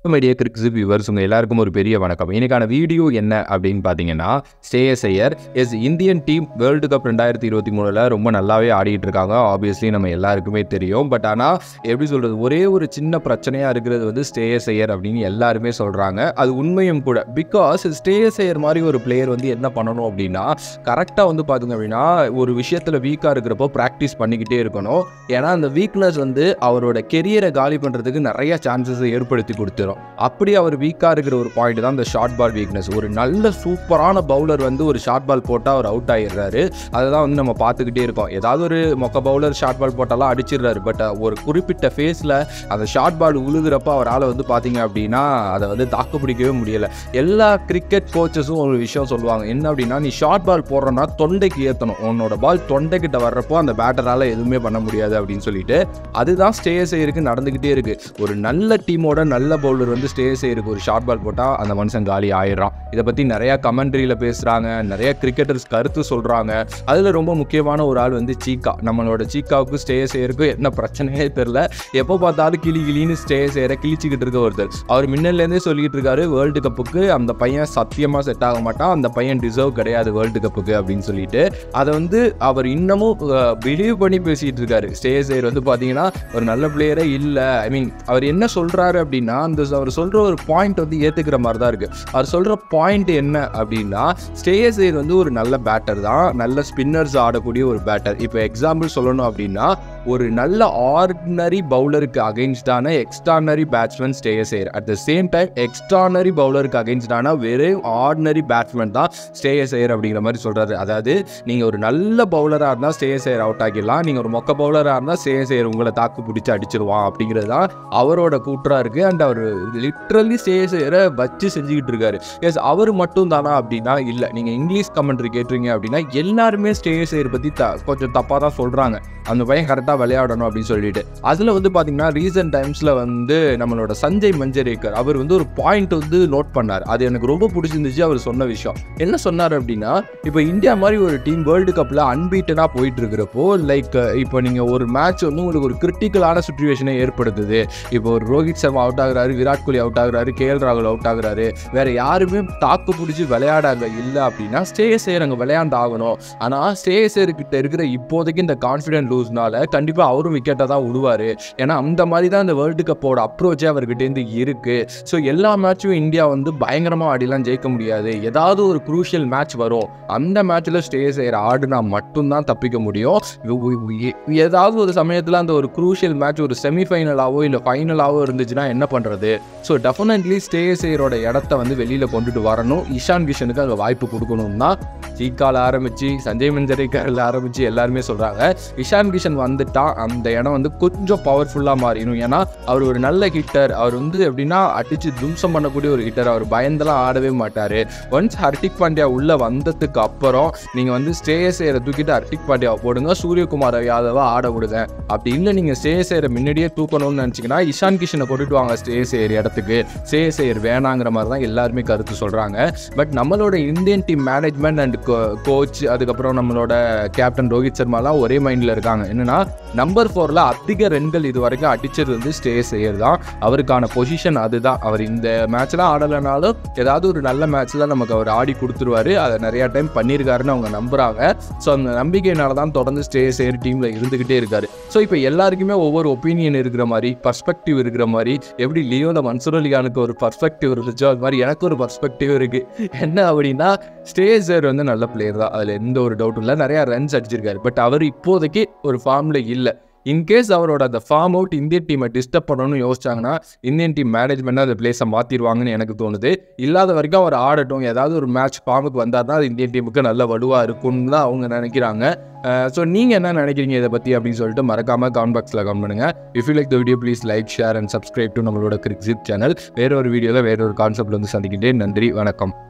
media கிரிக்ஸ் viewers உங்கள் எல்லாருக்கும் ஒரு பெரிய வணக்கம் இன்னைக்கான வீடியோ என்ன அப்படின்னு பார்த்தீங்கன்னா Shreyas Iyer as Indian team world cup ரெண்டாயிரத்தி இருபத்தி மூணில் ரொம்ப நல்லாவே ஆடிட்டு இருக்காங்க ஆப்வியஸ்லி நம்ம எல்லாருக்குமே தெரியும் பட் ஆனால் எப்படி சொல்கிறது ஒரே ஒரு சின்ன பிரச்சனையாக இருக்கிறது வந்து ஸ்டேயஸ் ஐயர் அப்படின்னு எல்லாருமே சொல்கிறாங்க அது உண்மையும் கூட பிகாஸ் ஸ்டேயஸ் ஐயர் மாதிரி ஒரு பிளேயர் வந்து என்ன பண்ணணும் அப்படின்னா கரெக்டாக வந்து பார்த்துங்க அப்படின்னா ஒரு விஷயத்தில் வீக்காக இருக்கிறப்போ ப்ராக்டிஸ் பண்ணிக்கிட்டே இருக்கணும் ஏன்னா அந்த வீக்னஸ் வந்து அவரோட கெரியரை காலி பண்ணுறதுக்கு நிறைய சான்சஸை ஏற்படுத்தி கொடுத்துரும் அப்படி அவர் வீக்காக இருக்கிற ஒரு பாயிண்ட் தான் இந்த ஷார்ட் பால் வீக்னஸ் ஒரு நல்ல சூப்பரான பவுலர் வந்து ஒரு ஷார்ட் பால் போட்டால் அவர் அவுட் ஆகிடுறாரு அதை தான் வந்து நம்ம பார்த்துக்கிட்டே இருக்கோம் ஏதாவது ஒரு மொக்க பவுலர் ஷார்ட் பால் போட்டாலாம் அடிச்சிடுறாரு பட் ஒரு குறிப்பிட்ட ஃபேஸில் அந்த ஷார்ட் பால் உழுகுறப்ப அவரால் வந்து பார்த்தீங்க அப்படின்னா அதை வந்து தாக்கு பிடிக்கவே முடியலை எல்லா கிரிக்கெட் கோச்சஸும் ஒரு விஷயம் சொல்லுவாங்க என்ன அப்படின்னா நீ ஷார்ட் பால் போடுறனா தொண்டைக்கு ஏற்றணும் உன்னோட பால் தொண்டைக்கிட்ட வர்றப்போ அந்த பேட்டரால் எதுவுமே பண்ண முடியாது அப்படின்னு சொல்லிட்டு அதுதான் ஸ்டேஸ் இருக்கு நடந்துக்கிட்டே இருக்கு ஒரு நல்ல டீமோட நல்ல பவுலர் வந்து ஸ்டேஸ் இருக்கு ஒரு ஷார்ட் பால் போட்டால் அந்த மனுஷன் காலி ஆயிடுறான் இதை பற்றி நிறையா கமெண்ட்ரியில் பேசுகிறாங்க நிறைய கிரிக்கெட்டர்ஸ் கருத்து சொல்கிறாங்க அதில் ரொம்ப முக்கியமான ஒரு ஆள் வந்து சீக்கா நம்மளோட சீக்காவுக்கு ஸ்டேஸ் இருக்கும் என்ன பிரச்சனையே தெரில எப்போ பார்த்தாலும் கிளி கிளின்னு ஸ்டேஸ் ஏற கிழிச்சிக்கிட்டு இருக்க ஒருத்தர் அவர் முன்னலேருந்தே சொல்லிக்கிட்டு இருக்காரு வேர்ல்டு கப்புக்கு அந்த பையன் சத்தியமாக செட் ஆக மாட்டான் அந்த பையன் டிசர்வ் கிடையாது வேர்ல்டு கப்புக்கு அப்படின்னு சொல்லிட்டு அதை வந்து அவர் இன்னமும் பிலீவ் பண்ணி பேசிகிட்டு இருக்காரு ஸ்டேஸ் ஏர் வந்து பார்த்தீங்கன்னா ஒரு நல்ல பிளேயரே இல்லை ஐ மீன் அவர் என்ன சொல்கிறாரு அப்படின்னா அந்த அவர் சொல்கிற ஒரு பாயிண்ட் வந்து ஏற்றுக்கிற மாதிரி தான் இருக்குது அவர் சொல்கிற பாயிண்ட் என்ன அப்படின்னா ஸ்டேஸ் ஏர் வந்து ஒரு நல்ல பேட்டர் தான் நல்ல ஸ்பின்னர்ஸ் ஆடக்கூடிய ஒரு பேட்டர் இப்போ எக்ஸாம்பிள் சொல்லணும் அப்படின்னா ஒரு நல்ல ஆர்டினரி பவுலருக்கு அகெயின்ஸ்டான extraordinary batsman Shreyas Iyer at the same time extraordinary பவுலருக்கு அகெயின்ஸ்டான வெறும் ஆர்டினரி பேட்ஸ்மேன் தான் ஸ்டேயஸ் ஏர் அப்படிங்கிற மாதிரி சொல்கிறாரு அதாவது நீங்கள் ஒரு நல்ல பவுலராக இருந்தால் ஸ்டேயஸ் ஏர் அவுட் ஆகிடலாம் நீங்கள் ஒரு மொக்க பவுலராக இருந்தால் ஸ்டேயஸ் ஏர் உங்களை தாக்கு பிடிச்சி அடிச்சிருவான் அப்படிங்கிறது தான் அவரோட கூற்றாக இருக்குது அண்ட் அவர் லிட்ரலி ஸ்டேயஸ் ஏரை வச்சு செஞ்சுக்கிட்டு இருக்காரு எஸ் அவர் மட்டும் தானா அப்படின்னா இல்லை நீங்கள் இங்கிலீஷ் கமெண்ட்ரி கேட்டுறீங்க அப்படின்னா எல்லாருமே ஸ்டேயஸ் ஏர் பற்றி த கொஞ்சம் தப்பாக தான் சொல்கிறாங்க அந்த பையன் கரெக்டாக விளையாடணும் அப்படின்னு சொல்லிட்டு அதில் வந்து பார்த்தீங்கன்னா ரீசன்ட் டைம்ஸில் வந்து நம்மளோட சஞ்சய் மஞ்சரேக்கர் அவர் வந்து ஒரு பாயிண்ட் வந்து நோட் பண்ணார் அது எனக்கு ரொம்ப பிடிச்சிருந்துச்சு அவர் சொன்ன விஷயம் என்ன சொன்னார் அப்படின்னா இப்போ இந்தியா மாதிரி ஒரு டீம் வேர்ல்டு கப்பில் அன்பீட்டனாக போயிட்டு இருக்கிறப்போ லைக் இப்போ நீங்கள் ஒரு மேட்ச் வந்து உங்களுக்கு ஒரு கிரிட்டிக்கலான சுச்சுவேஷனை ஏற்படுத்துது இப்போ ஒரு ரோஹித் சர்மா அவுட் ஆகுறாரு விராட் கோலி அவுட் ஆகுறாரு கே எல் ராகுல் அவுட் ஆகுறாரு வேற யாருமே தாக்கு பிடிச்சி விளையாடாங்க இல்லை அப்படின்னா ஸ்டேயஸேர் அங்கே விளையாண்டு ஆகணும் ஆனால் ஸ்டேயஸேர் கிட்ட இருக்கிற இப்போதைக்கு இந்த கான்ஃபிடென்ட் லூஸ்னால கண்டிப்பாக அவரும் விக்கெட்டை தான் விடுவார் ஏன்னா அந்த மாதிரி தான் இந்த வேர்ல்டு கப்போட அப்ரோச்சே அவர்கிட்டேருந்து இருக்குது ஸோ எல்லா மேட்சும் இந்தியா வந்து பயங்கரமாக ஆடிலாம் ஜெயிக்க முடியாது ஏதாவது ஒரு குரூஷியல் மேட்ச் வரும் அந்த மேட்ச்சில் ஸ்டே செய்கிற ஆடுனா மட்டும்தான் தப்பிக்க முடியும் ஏதாவது ஒரு சமயத்தில் அந்த ஒரு குரூஷியல் மேட்ச் ஒரு செமிஃபைனலாவோ இல்லை ஃபைனலாவோ இருந்துச்சுன்னா என்ன பண்ணுறது ஸோ டெஃபினெட்லி ஸ்டே செய்யறோட இடத்த வந்து வெளியில் கொண்டுட்டு வரணும் இஷான் கிஷனுக்கு அங்கே வாய்ப்பு கொடுக்கணும்னா சீக்கால் ஆரம்பித்து சஞ்சய் மஞ்சரேக்கரில் ஆரம்பித்து எல்லாருமே சொல்கிறாங்க இஷான் கிஷன் வந்துட்டா அந்த இடம் வந்து கொஞ்சம் பவர்ஃபுல்லாக மாறிடும் ஏன்னா அவர் ஒரு நல்ல ஹிட்டர் அவர் வந்து எப்படின்னா அடித்து தும்சம் பண்ணக்கூடிய ஒரு ஹிட்டர் அவர் பயந்தெல்லாம் ஆடவே மாட்டார் ஒன்ஸ் ஹர்திக் பாண்டியா உள்ளே வந்ததுக்கு அப்புறம் நீங்கள் வந்து ஸ்டேயஸ் ஏரை தூக்கிட்டு ஹர்திக் பாண்டியாவை போடுங்க சூரியகுமார் யாதவா ஆட விடுங்க அப்படி இல்லை நீங்கள் ஸ்டேயஸ் ஏரை முன்னாடியே தூக்கணும்னு நினச்சிங்கன்னா இஷான் கிஷனை கொண்டுட்டு வாங்க ஸ்டேயஸ் ஏர் இடத்துக்கு ஸ்டேயஸ் ஏர் வேணாங்கிற மாதிரி தான் எல்லாருமே கருத்து சொல்கிறாங்க பட் நம்மளோட Indian team management and coach அதுக்கப்புறம் நம்மளோட கேப்டன் ரோஹித் சர்மாலாம் ஒரே மைண்டில் இருக்காங்க என்னன்னா நம்பர் ஃபோரில் அதிக ரன்கள் இது வரைக்கும் அடித்தது வந்து ஸ்டே செய்யர் தான் அவருக்கான பொசிஷன் அதுதான் அவர் இந்த மேட்ச்லாம் ஆடலைனாலும் ஏதாவது ஒரு நல்ல மேட்ச்சில் நமக்கு அவர் ஆடி கொடுத்துருவாரு அதை நிறையா டைம் பண்ணியிருக்காருன்னு அவங்க நம்புகிறாங்க ஸோ அந்த நம்பிக்கையினால தான் தொடர்ந்து ஸ்டே செய்யர் டீமில் இருந்துக்கிட்டே இருக்காரு ஸோ இப்போ எல்லாருக்குமே ஒவ்வொரு ஒப்பீனியன் இருக்கிற மாதிரி பர்ஸ்பெக்டிவ் இருக்கிற மாதிரி எப்படி லியோல மன்சூர் அலிகானுக்கு ஒரு பர்ஸ்பெக்டிவ் இருந்துச்சோ அது மாதிரி எனக்கு ஒரு பர்ஸ்பெக்டிவ் இருக்குது என்ன அப்படின்னா ஸ்டேசர் வந்து நல்ல பிளேயர் தான் அதில் எந்த ஒரு டவுட்டும் இல்லை நிறையா ரன்ஸ் அடிச்சிருக்காரு பட் அவர் இப்போதைக்கு ஒரு ஃபார்மில் இல்லை இன்கேஸ் அவரோட அந்த ஃபார்ம் அவுட் இந்தியன் டீமை டிஸ்டர்ப் பண்ணணும்னு யோசிச்சாங்கன்னா இந்தியன் டீம் மேனேஜ்மெண்ட் அந்த பிளேஸை மாற்றிடுவாங்கன்னு எனக்கு தோணுது இல்லாத வரைக்கும் அவர் ஆடட்டும் ஏதாவது ஒரு மேட்ச் ஃபார்முக்கு வந்தால் தான் அது இந்தியன் டீமுக்கு நல்ல வலுவாக இருக்கும்னு தான் அவங்க நினைக்கிறாங்க ஸோ நீங்கள் என்ன நினைக்கிறீங்க இதை பற்றி அப்படின்னு சொல்லிட்டு மறக்காமல் கமெண்ட் பாக்ஸில் கமெண்ட் பண்ணுங்கள் if you like the video please like share and subscribe to நம்மளோட கிரிக்ஸிப் சேனல் வேற ஒரு வீடியோவில் வேற ஒரு கான்செப்ட்ல வந்து சந்திக்கிட்டேன் நன்றி வணக்கம்